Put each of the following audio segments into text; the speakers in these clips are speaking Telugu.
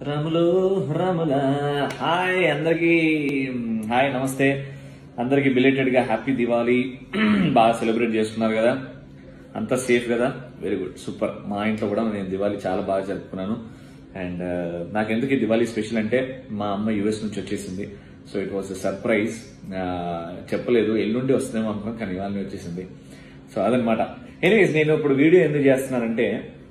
రాములు రాముల హాయ్ అందరికి హాయ్ నమస్తే అందరికి బిలేటెడ్ గా హ్యాపీ దివాళీ బాగా సెలబ్రేట్ చేసుకున్నారు కదా అంతా సేఫ్ కదా వెరీ గుడ్ సూపర్ మా ఇంట్లో కూడా నేను దివాళీ చాలా బాగా జరుపుకున్నాను అండ్ నాకు ఎందుకు ఈ దివాళీ స్పెషల్ అంటే మా అమ్మ యుఎస్ నుంచి వచ్చేసింది సో ఇట్ వాస్ సర్ప్రైజ్ చెప్పలేదు ఎల్లుండి వస్తుందేమో అనుకున్నాను కానీ ఇవాళ వచ్చేసింది సో అదనమాట ఎనీవేస్ నేను ఇప్పుడు వీడియో ఎందుకు చేస్తున్నానంటే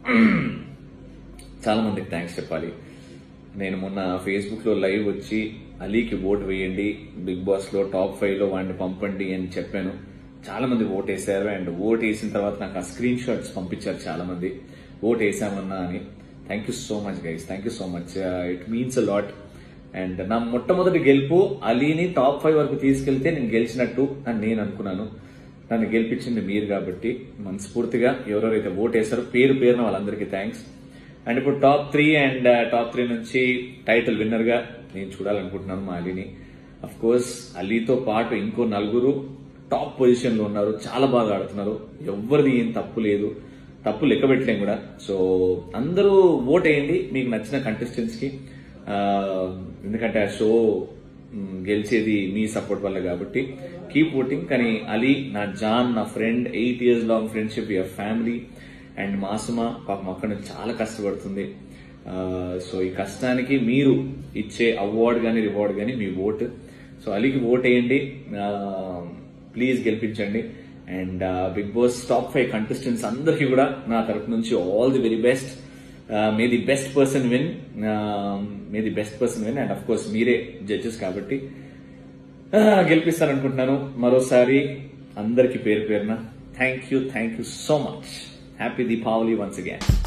చాలా మందికి థ్యాంక్స్ చెప్పాలి నేను మొన్న ఫేస్బుక్ లో లైవ్ వచ్చి అలీకి ఓట్ వేయండి బిగ్ బాస్ లో టాప్ ఫైవ్ లో వాడిని పంపండి అని చెప్పాను చాలా మంది ఓట్ వేశారు అండ్ ఓట్ వేసిన తర్వాత నాకు ఆ స్క్రీన్ షాట్స్ పంపించారు చాలా మంది ఓట్ వేసామన్నా అని thank you so much guys thank you so much it means a lot and నా మొట్టమొదటి గెలుపు అలీని టాప్ ఫైవ్ వరకు తీసుకెళ్తే నేను గెలిచినట్టు అని నేను అనుకున్నాను నన్ను గెలిపించింది మీరు కాబట్టి మనస్ఫూర్తిగా ఎవరెవరైతే ఓట్ వేశారో పేరు పేరున వాళ్ళందరికీ థ్యాంక్స్ అండ్ ఇప్పుడు top three and top three నుంచి టైటిల్ విన్నర్ గా నేను చూడాలనుకుంటున్నాను మా అలీని అఫ్ కోర్స్ అలీతో పాటు ఇంకో నలుగురు టాప్ పొజిషన్ లో ఉన్నారు చాలా బాగా ఆడుతున్నారు ఎవరిది ఏం తప్పు లేదు తప్పు లెక్క పెట్టలేం కూడా సో అందరూ ఓట్ వేయండి మీకు నచ్చిన కంటెస్టెంట్స్ కి ఆ, ఎందుకంటే ఆ షో మ్, గెలిచేది మీ సపోర్ట్ వల్ల కాబట్టి కీప్ ఓటింగ్ కానీ అలీ నా జాన్ నా friend eight years long friendship your family and Masuma పాపం అక్కడ నుంచి చాలా కష్టపడుతుంది ఆ, సో ఈ కష్టానికి మీరు ఇచ్చే అవార్డు కానీ రివార్డ్ కానీ మీ ఓటు సో అలీకి ఓట్ వేయండి ప్లీజ్ గెలిపించండి and Bigg Boss top five contestants అందరికీ కూడా నా తరపు నుంచి all the very best may the best person win may the best person win and of course మీరే జడ్జెస్ కాబట్టి గెలిపిస్తారనుకుంటున్నాను మరోసారి అందరికి పేరు పేరున thank you thank you so much happy Deepavali once again